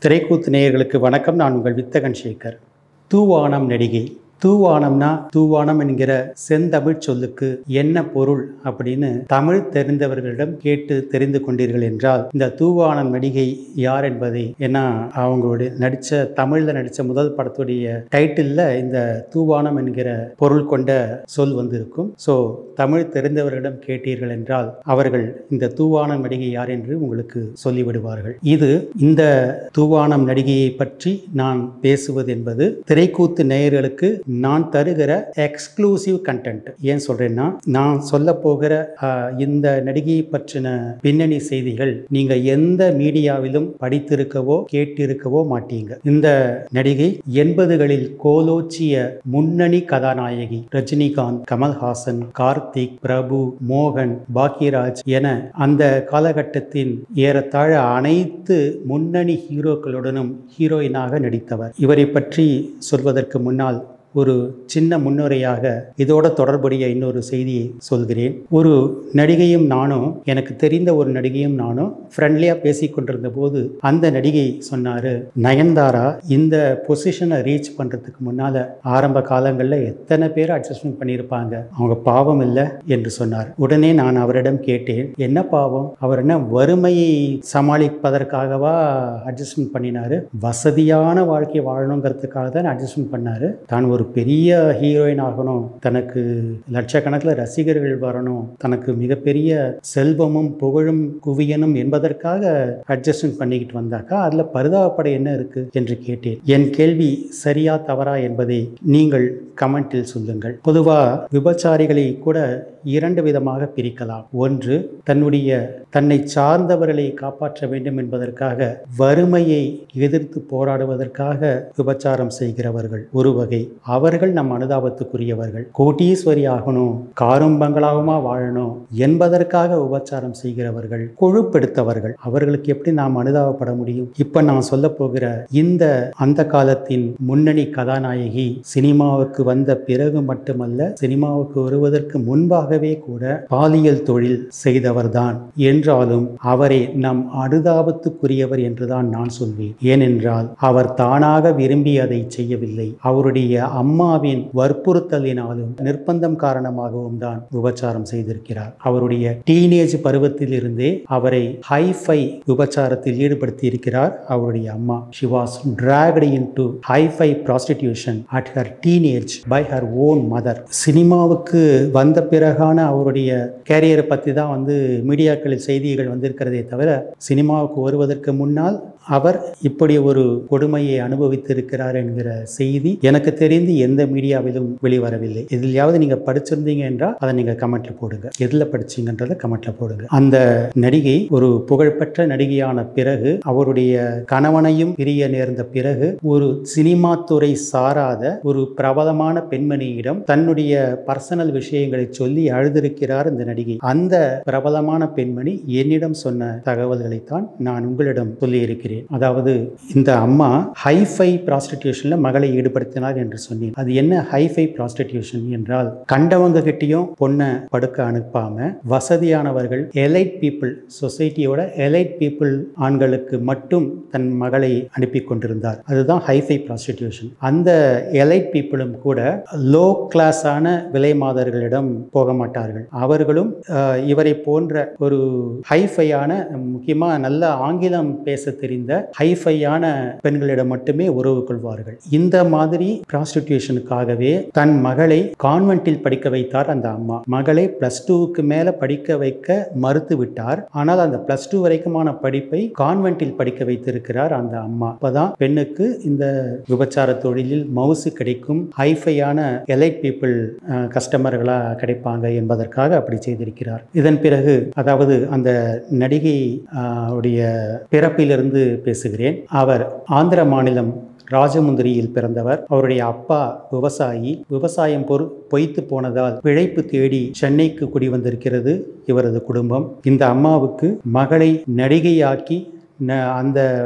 திரைக்கூத்து நேயர்களுக்கு வணக்கம் நான் உங்கள் வித்தகன் சேகர் தூவானம் நடிகை தூவானம்னா தூவானம் என்கிற செந்தமிழ் சொல்லுக்கு என்ன பொருள் அப்படின்னு தமிழ் தெரிந்தவர்களிடம் கேட்டு தெரிந்து கொண்டீர்கள் என்றால் இந்த தூவானம் நடிகை யார் என்பதை ஏன்னா அவங்களுடைய நடித்த தமிழில் நடித்த முதல் படத்துடைய டைட்டிலில் இந்த தூவானம் என்கிற பொருள் கொண்ட சொல் வந்திருக்கும் ஸோ தமிழ் தெரிந்தவர்களிடம் கேட்டீர்கள் என்றால் அவர்கள் இந்த தூவானம் நடிகை யார் என்று உங்களுக்கு சொல்லிவிடுவார்கள் இது இந்த தூவானம் நடிகையை பற்றி நான் பேசுவது என்பது திரைக்கூத்து நேயர்களுக்கு நான் தருகிற எக்ஸ்க்ளூசிவ் கண்டென்ட் ஏன் சொல்றேன்னா நான் சொல்ல போகிற ஆஹ், இந்த நடிகையை பற்றின பின்னணி செய்திகள் நீங்க எந்த மீடியாவிலும் படித்திருக்கவோ கேட்டிருக்கவோ மாட்டீங்க இந்த நடிகை எண்பதுகளில் கோலோச்சிய முன்னணி கதாநாயகி ரஜினிகாந்த் கமல்ஹாசன் கார்த்திக் பிரபு மோகன் பாக்யராஜ் என அந்த காலகட்டத்தின் ஏறத்தாழ அனைத்து முன்னணி ஹீரோக்களுடனும் ஹீரோயினாக நடித்தவர் இவரை பற்றி சொல்வதற்கு முன்னால் ஒரு சின்ன முன்னுரையாக இதோட தொடர்புடைய இன்னொரு செய்தியை சொல்கிறேன் ஒரு நடிகையும் நானும் எனக்கு தெரிந்த ஒரு நடிகையும் நானும் ஃப்ரெண்ட்லியாக பேசி கொண்டிருந்த போது அந்த நடிகை சொன்னார் நயன்தாரா இந்த பொசிஷனை ரீச் பண்ணுறதுக்கு முன்னால் ஆரம்ப காலங்களில் எத்தனை பேர் அட்ஜஸ்ட்மெண்ட் பண்ணியிருப்பாங்க அவங்க பாவம் இல்லை என்று சொன்னார் உடனே நான் அவரிடம் கேட்டேன் என்ன பாவம் அவர் என்ன வறுமையை சமாளிப்பதற்காகவா அட்ஜஸ்ட்மெண்ட் பண்ணினாரு வசதியான வாழ்க்கை வாழணுங்கிறதுக்காக தான் அட்ஜஸ்ட்மெண்ட் பண்ணாரு தான் ஒரு பெரிய ஹீரோயின் ஆகணும் தனக்கு லட்சக்கணக்கில் ரசிகர்கள் வரணும் தனக்கு மிகப்பெரிய செல்வமும் புகழும் குவியணும் என்பதற்காக அட்ஜஸ்ட்மெண்ட் பண்ணிக்கிட்டு வந்தாக்கா அதில் பரிதாபப்பட என்ன இருக்கு என்று கேட்டேன் என் கேள்வி சரியா தவறா என்பதை நீங்கள் கமெண்டில் சொல்லுங்கள் பொதுவாக விபச்சாரிகளை கூட இரண்டு விதமாக பிரிக்கலாம் ஒன்று தன்னுடைய தன்னை சார்ந்தவர்களை காப்பாற்ற வேண்டும் என்பதற்காக வறுமையை எதிர்த்து போராடுவதற்காக விபச்சாரம் செய்கிறவர்கள் ஒரு வகை அவர்கள் நம் அனுதாபத்துக்குரியவர்கள் கோட்டீஸ்வரி ஆகணும் காரும் பங்களாவுமா வாழணும் என்பதற்காக விபச்சாரம் செய்கிறவர்கள் கொழுப்பெடுத்தவர்கள் அவர்களுக்கு எப்படி நாம் அனுதாபப்பட முடியும் இப்ப நான் சொல்ல போகிற இந்த அந்த காலத்தின் முன்னணி கதாநாயகி சினிமாவுக்கு வந்த பிறகு மட்டுமல்ல சினிமாவுக்கு வருவதற்கு முன்பாகவே கூட பாலியல் தொழில் செய்தவர்தான் என்றாலும் அவரை நம் அனுதாபத்துக்குரியவர் என்றுதான் நான் சொல்வேன் ஏனென்றால் அவர் தானாக விரும்பி அதை செய்யவில்லை அவருடைய அம்மாவின் வற்புறுத்தலினாலும் நிர்பந்தம் காரணமாகவும் தான் விபச்சாரம் செய்திருக்கிறார் அவருடைய டீனேஜ் பருவத்தில் இருந்தே அவரை ஹைஃபை விபச்சாரத்தில் ஈடுபடுத்தி இருக்கிறார் அவருடைய அம்மா she was tracked into hi fi prostitution at her teenage by her own mother சினிமாவுக்கு வந்த பிறகான அவருடைய கேரியரை பற்றி தான் வந்து மீடியாக்களில் செய்திகள் வந்திருக்கிறதே தவிர சினிமாவுக்கு வருவதற்கு முன்னால் அவர் இப்படி ஒரு கொடுமையை அனுபவித்திருக்கிறார் என்கிற செய்தி எனக்கு தெரிந்து எந்த மீடியாவிலும் வெளிவரவில்லை எதிலையாவது நீங்க படிச்சிருந்தீங்க என்றால் அதை நீங்க கமெண்ட்ல போடுங்க எதுல படிச்சீங்கன்றதை கமெண்ட்ல போடுங்க அந்த நடிகை ஒரு புகழ்பெற்ற நடிகையான பிறகு அவருடைய கணவனையும் பிரிய நேர்ந்த பிறகு ஒரு சினிமா துறை சாராத ஒரு பிரபலமான பெண்மணியிடம் தன்னுடைய பர்சனல் விஷயங்களை சொல்லி அழுதிருக்கிறார் இந்த நடிகை அந்த பிரபலமான பெண்மணி என்னிடம் சொன்ன தகவல்களைத்தான் நான் உங்களிடம் சொல்லியிருக்கிறேன் அதாவது இந்த அம்மா ஹைஃபை ப்ராஸ்டிடியூஷன்ல மகளை ஈடுபடுத்தினார் என்று சொன்னேன் அது என்ன ஹைஃபை ப்ராஸ்டிடியூஷன் என்றால் கண்டவங்க கிட்டயும் பொண்ணை படுக்க அனுப்பாம வசதியானவர்கள் எலைட் பீப்புள் சொசைட்டியோட எலைட் பீப்புள் ஆண்களுக்கு மட்டும் தன் மகளை அனுப்பி கொண்டிருந்தார் அதுதான் ஹைஃபை ப்ராஸ்டிடியூஷன் அந்த எலைட் பீப்புளும் கூட லோ கிளாஸான விலை மாதர்களிடம் போக மாட்டார்கள் அவர்களும் அஹ், இவரை போன்ற ஒரு ஹைஃபையான முக்கியமாக நல்ல ஆங்கிலம் பேச தெரிந்த ஹைஃபையான பெண்களிடம் மட்டுமே உறவு கொள்வார்கள் இந்த மாதிரி ப்ராஸ்டிடியூஷனுக்காகவே தன் மகளை கான்வென்ட்டில் படிக்க வைத்தார் அந்த அம்மா மகளை பிளஸ் டூவுக்கு மேல படிக்க வைக்க மறுத்து விட்டார் ஆனால் அந்த பிளஸ் டூ வரைக்குமான படிப்பை கான்வென்ட்டில் படிக்க வைத்திருக்கிறார் அந்த அம்மா அப்பதான் பெண்ணுக்கு இந்த விபச்சார தொழிலில் மவுசு கிடைக்கும் ஹைஃபையான எலைட் பீப்புள் கஸ்டமர்களா கிடைப்பாங்க என்பதற்காக அப்படி செய்திருக்கிறார் இதன் பிறகு அதாவது அந்த நடிகை ஆஹ், உடைய பிறப்பிலிருந்து பேசுகிறேன் அவர் ஆந்திர மாநிலம் ராஜமுந்திரியில் பிறந்தவர் அவருடைய அப்பா விவசாயி விவசாயம் பொறு பொய்த்து போனதால் பிழைப்பு தேடி சென்னைக்கு குடிவந்திருக்கிறது இவரது குடும்பம் இந்த அம்மாவுக்கு மகளை நடிகையாக்கி ந- அந்த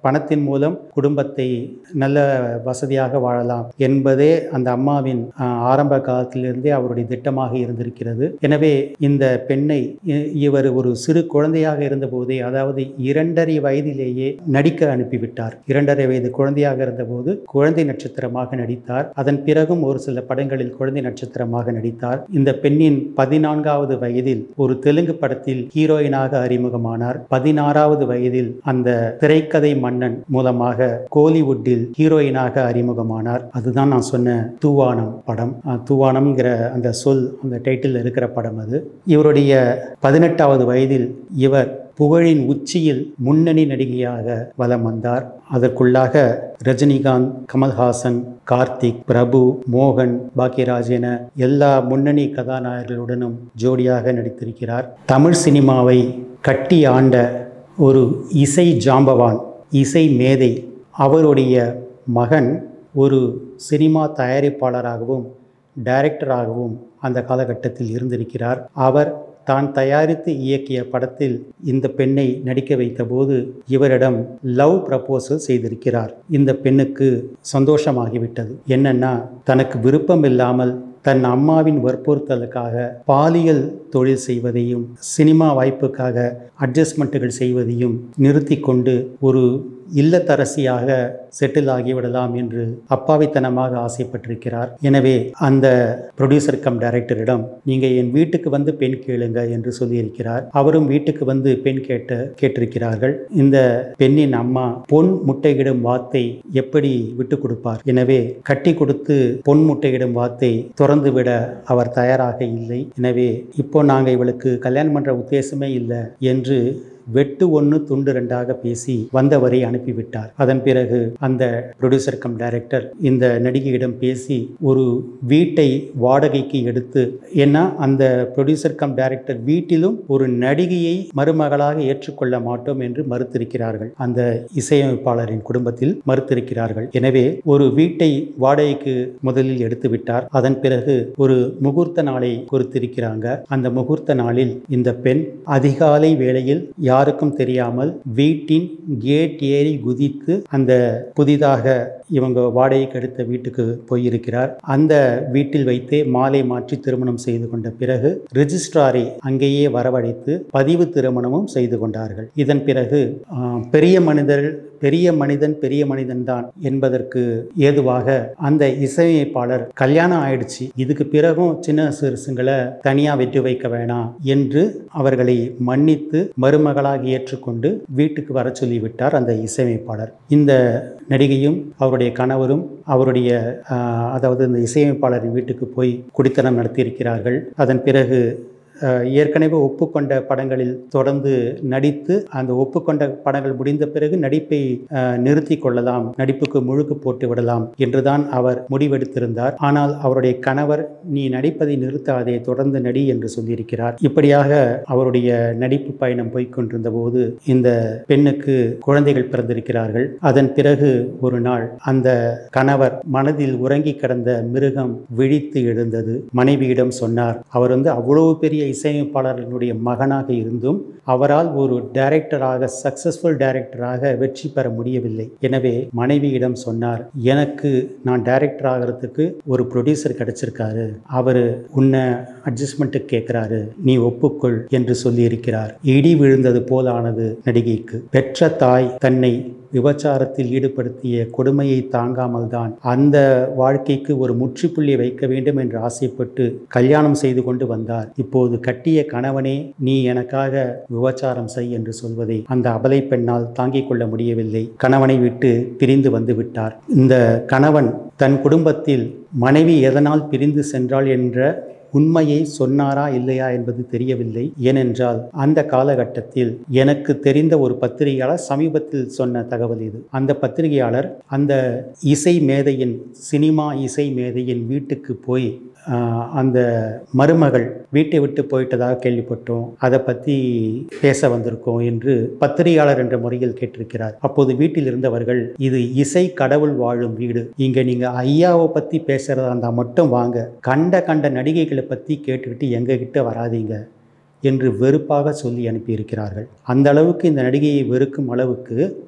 பணத்தின் மூலம் குடும்பத்தை நல்ல வசதியாக வாழலாம் என்பதே அந்த அம்மாவின் ஆஹ், ஆரம்ப காலத்திலிருந்தே அவருடைய திட்டமாக இருந்திருக்கிறது எனவே இந்த பெண்ணை இ- இவர் ஒரு சிறு குழந்தையாக இருந்தபோதே அதாவது இரண்டரை வயதிலேயே நடிக்க அனுப்பிவிட்டார் இரண்டரை வயது குழந்தையாக இருந்தபோது குழந்தை நட்சத்திரமாக நடித்தார் அதன் பிறகும் ஒரு சில படங்களில் குழந்தை நட்சத்திரமாக நடித்தார் இந்த பெண்ணின் பதினான்காவது வயதில் ஒரு தெலுங்கு படத்தில் ஹீரோயினாக அறிமுகமானார் பதினாறாவது வயதில் அந்த திரைக்கதை மன்னன் மூலமாக கோலிவுட்டில் ஹீரோயினாக அறிமுகமானார் அதுதான் நான் சொன்ன தூவானம் படம் அஹ், தூவானம்ங்கிற அந்த சொல் அந்த டைட்டில் இருக்கிற படம் அது இவருடைய பதினெட்டாவது வயதில் இவர் புகழின் உச்சியில் முன்னணி நடிகையாக வலம் வந்தார் அதற்குள்ளாக ரஜினிகாந்த் கமல்ஹாசன் கார்த்திக் பிரபு மோகன் பாக்யராஜ் என எல்லா முன்னணி கதாநாயகர்களுடனும் ஜோடியாக நடித்திருக்கிறார் தமிழ் சினிமாவை கட்டி ஆண்ட ஒரு இசை ஜாம்பவான் இசை மேதை அவருடைய மகன் ஒரு சினிமா தயாரிப்பாளராகவும் டைரக்டராகவும் அந்த காலகட்டத்தில் இருந்திருக்கிறார் அவர் தான் தயாரித்து இயக்கிய படத்தில் இந்த பெண்ணை நடிக்க வைத்தபோது இவரிடம் லவ் ப்ரப்போசல் செய்திருக்கிறார் இந்த பெண்ணுக்கு சந்தோஷமாகிவிட்டது என்னன்னா தனக்கு விருப்பம் இல்லாமல் தன் அம்மாவின் வற்புறுத்தலுக்காக பாலியல் தொழில் செய்வதையும் சினிமா வாய்ப்புக்காக அட்ஜஸ்ட்மெண்ட்டுகள் செய்வதையும் நிறுத்தி கொண்டு ஒரு இல்லத்தரசியாக செட்டில் ஆகிவிடலாம் என்று அப்பாவித்தனமாக ஆசைப்பட்டிருக்கிறார் எனவே அந்த ப்ரொடியூசர் கம் டைரக்டரிடம் நீங்கள் என் வீட்டுக்கு வந்து பெண் கேளுங்க என்று சொல்லியிருக்கிறார் அவரும் வீட்டுக்கு வந்து பெண் கேட்டு கேட்டிருக்கிறார்கள் இந்த பெண்ணின் அம்மா பொன் முட்டையிடும் வாத்தை எப்படி விட்டு கொடுப்பார் எனவே கட்டி கொடுத்து பொன் முட்டையிடும் வாத்தை திறந்து விட அவர் தயாராக இல்லை எனவே இப்போ நாங்கள் இவளுக்கு கல்யாணம் பண்ற உத்தேசமே இல்லை என்று வெட்டு ஒன்று துண்டு ரெண்டாக பேசி வந்தவரை அனுப்பிவிட்டார் அதன் பிறகு அந்த ப்ரொடியூசர் கம் டைரக்டர் இந்த நடிகையிடம் பேசி ஒரு வீட்டை வாடகைக்கு எடுத்து ஏன்னா அந்த ப்ரொடியூசர் கம் டைரக்டர் வீட்டிலும் ஒரு நடிகையை மருமகளாக ஏற்றுக்கொள்ள மாட்டோம் என்று மறுத்திருக்கிறார்கள் அந்த இசையமைப்பாளரின் குடும்பத்தில் மறுத்திருக்கிறார்கள் எனவே ஒரு வீட்டை வாடகைக்கு முதலில் எடுத்து விட்டார் அதன் பிறகு ஒரு முகூர்த்த நாளை குறித்திருக்கிறாங்க அந்த முகூர்த்த நாளில் இந்த பெண் அதிகாலை வேளையில் யாருக்கும் தெரியாமல் வீட்டின் கேட் ஏறி குதித்து அந்த புதிதாக இவங்க வாடகைக்கு எடுத்த வீட்டுக்கு போயிருக்கிறார் அந்த வீட்டில் வைத்தே மாலை மாற்றி திருமணம் செய்து கொண்ட பிறகு ரிஜிஸ்ட்ராரை அங்கேயே வரவழைத்து பதிவு திருமணமும் செய்து கொண்டார்கள் இதன் பிறகு ஆஹ், பெரிய மனிதர்கள் பெரிய மனிதன் பெரிய மனிதன் தான் என்பதற்கு ஏதுவாக அந்த இசையமைப்பாளர் கல்யாணம் ஆயிடுச்சு இதுக்கு பிறகும் சின்ன சிறுசுங்களை தனியா வெற்றி வைக்க வேணாம் என்று அவர்களை மன்னித்து மருமகளாக ஏற்றுக்கொண்டு வீட்டுக்கு வர சொல்லிவிட்டார் அந்த இசையமைப்பாளர் இந்த நடிகையும் அவருடைய கணவரும் அவருடைய ஆஹ், அதாவது இந்த இசையமைப்பாளரின் வீட்டுக்கு போய் குடித்தனம் நடத்தியிருக்கிறார்கள் அதன் பிறகு அஹ், ஏற்கனவே ஒப்புக்கொண்ட படங்களில் தொடர்ந்து நடித்து அந்த ஒப்புக்கொண்ட படங்கள் முடிந்த பிறகு நடிப்பை அஹ், நிறுத்தி கொள்ளலாம் நடிப்புக்கு முழுக்கு போட்டு விடலாம் என்றுதான் அவர் முடிவெடுத்திருந்தார் ஆனால் அவருடைய கணவர் நீ நடிப்பதை நிறுத்தாதே தொடர்ந்து நடி என்று சொல்லியிருக்கிறார் இப்படியாக அவருடைய நடிப்பு பயணம் போய்க்கொண்டிருந்த போது இந்த பெண்ணுக்கு குழந்தைகள் பிறந்திருக்கிறார்கள் அதன் பிறகு ஒரு நாள் அந்த கணவர் மனதில் உறங்கி கிடந்த மிருகம் விழித்து எழுந்தது மனைவியிடம் சொன்னார் அவர் வந்து அவ்வளவு பெரிய இசையமைப்பாளர்களுடைய மகனாக இருந்தும் அவரால் ஒரு டைரக்டராக சக்சஸ்ஃபுல் டைரக்டராக வெற்றி பெற முடியவில்லை எனவே மனைவியிடம் சொன்னார் எனக்கு நான் டைரக்டர் ஆகிறதுக்கு ஒரு ப்ரொடியூசர் கிடைச்சிருக்காரு அவர் உன்னை அட்ஜஸ்ட்மெண்ட்டுக்கு கேட்கிறாரு நீ ஒப்புக்கொள் என்று சொல்லியிருக்கிறார் இடி விழுந்தது போலானது நடிகைக்கு பெற்ற தாய் தன்னை விபச்சாரத்தில் ஈடுபடுத்திய கொடுமையை தாங்காமல் தான் அந்த வாழ்க்கைக்கு ஒரு முற்றுப்புள்ளி வைக்க வேண்டும் என்று ஆசைப்பட்டு கல்யாணம் செய்து கொண்டு வந்தார் இப்போது கட்டிய கணவனே நீ எனக்காக விபச்சாரம் செய் என்று சொல்வதை அந்த அபலை பெண்ணால் தாங்கிக் கொள்ள முடியவில்லை கணவனை விட்டு பிரிந்து வந்து விட்டார் இந்த கணவன் தன் குடும்பத்தில் மனைவி எதனால் பிரிந்து சென்றாள் என்ற உண்மையை சொன்னாரா இல்லையா என்பது தெரியவில்லை ஏனென்றால் அந்த காலகட்டத்தில் எனக்கு தெரிந்த ஒரு பத்திரிகையாளர் சமீபத்தில் சொன்ன தகவல் இது அந்த பத்திரிகையாளர் அந்த இசை மேதையின் சினிமா இசை மேதையின் வீட்டுக்கு போய் ஆஹ், அந்த மருமகள் வீட்டை விட்டு போயிட்டதாக கேள்விப்பட்டோம் அதை பற்றி பேச வந்திருக்கோம் என்று பத்திரிகையாளர் என்ற முறையில் கேட்டிருக்கிறார் அப்போது வீட்டில் இருந்தவர்கள் இது இசை கடவுள் வாழும் வீடு இங்க நீங்க ஐயாவை பத்தி பேசுறதா இருந்தா மட்டும் வாங்க கண்ட கண்ட நடிகைகளை பத்தி கேட்டுக்கிட்டு எங்க கிட்ட வராதீங்க என்று வெறுப்பாக சொல்லி அனுப்பியிருக்கிறார்கள் அந்த அளவுக்கு இந்த நடிகையை வெறுக்கும் அளவுக்கு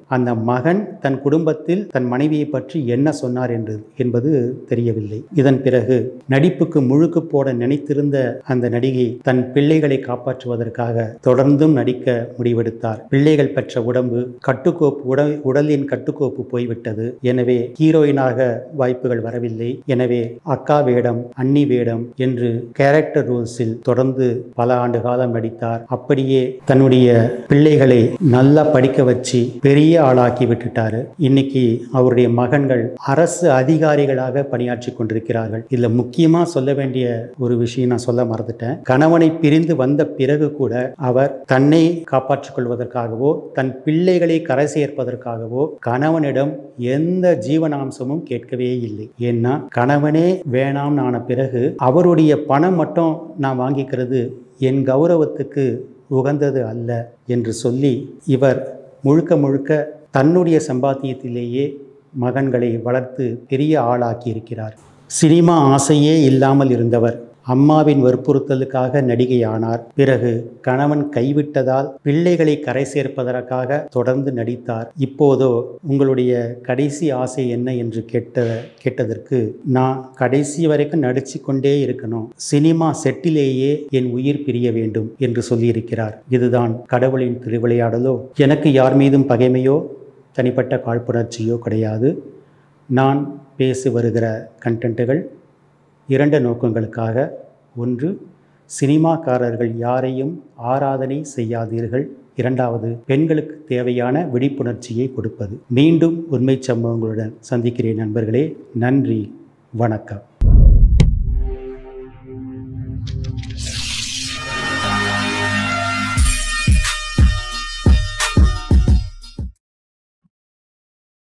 அந்த மகன் தன் குடும்பத்தில் தன் மனைவியை பற்றி என்ன சொன்னார் என்று என்பது தெரியவில்லை இதன் பிறகு நடிப்புக்கு முழுக்கு போட நினைத்திருந்த அந்த நடிகை தன் பிள்ளைகளை காப்பாற்றுவதற்காக தொடர்ந்தும் நடிக்க முடிவெடுத்தார் பிள்ளைகள் பெற்ற உடம்பு கட்டுக்கோப்பு உடல் உடலின் கட்டுக்கோப்பு போய்விட்டது எனவே ஹீரோயினாக வாய்ப்புகள் வரவில்லை எனவே அக்கா வேடம் அன்னி வேடம் என்று கேரக்டர் ரோல்ஸில் தொடர்ந்து பல ஆண்டு காலம் நடித்தார் அப்படியே தன்னுடைய பிள்ளைகளை நல்லா படிக்க வச்சு பெரிய ஆளாக்கி விட்டுட்டாரு இன்னைக்கு அவருடைய மகன்கள் அரசு அதிகாரிகளாக பணியாற்றி கொண்டிருக்கிறார்கள் இதுல முக்கியமா சொல்ல வேண்டிய ஒரு விஷயம் நான் சொல்ல மறந்துட்டேன் கணவனை பிரிந்து வந்த பிறகு கூட அவர் தன்னை காப்பாற்றிக் கொள்வதற்காகவோ தன் பிள்ளைகளை கரை சேர்ப்பதற்காகவோ கணவனிடம் எந்த ஜீவனாம்சமும் கேட்கவே இல்லை ஏன்னா கணவனே வேணாம்னு ஆன பிறகு அவருடைய பணம் மட்டும் நான் வாங்கிக்கிறது என் கௌரவத்துக்கு உகந்தது அல்ல என்று சொல்லி இவர் முழுக்க முழுக்க தன்னுடைய சம்பாத்தியத்திலேயே மகன்களை வளர்த்து பெரிய ஆளாக்கி இருக்கிறார் சினிமா ஆசையே இல்லாமல் இருந்தவர் அம்மாவின் வற்புறுத்தலுக்காக நடிகையானார் பிறகு கணவன் கைவிட்டதால் பிள்ளைகளை கரை சேர்ப்பதற்காக தொடர்ந்து நடித்தார் இப்போதோ உங்களுடைய கடைசி ஆசை என்ன என்று கேட்ட கேட்டதற்கு நான் கடைசி வரைக்கும் நடிச்சு கொண்டே இருக்கணும் சினிமா செட்டிலேயே என் உயிர் பிரிய வேண்டும் என்று சொல்லியிருக்கிறார் இதுதான் கடவுளின் திருவிளையாடலோ எனக்கு யார் மீதும் பகைமையோ தனிப்பட்ட காழ்ப்புணர்ச்சியோ கிடையாது நான் பேசி வருகிற கண்டென்ட்டுகள் இரண்டு நோக்கங்களுக்காக ஒன்று சினிமாக்காரர்கள் யாரையும் ஆராதனை செய்யாதீர்கள் இரண்டாவது பெண்களுக்கு தேவையான விழிப்புணர்ச்சியை கொடுப்பது மீண்டும் உண்மை சம்பவங்களுடன் சந்திக்கிறேன் நண்பர்களே நன்றி வணக்கம்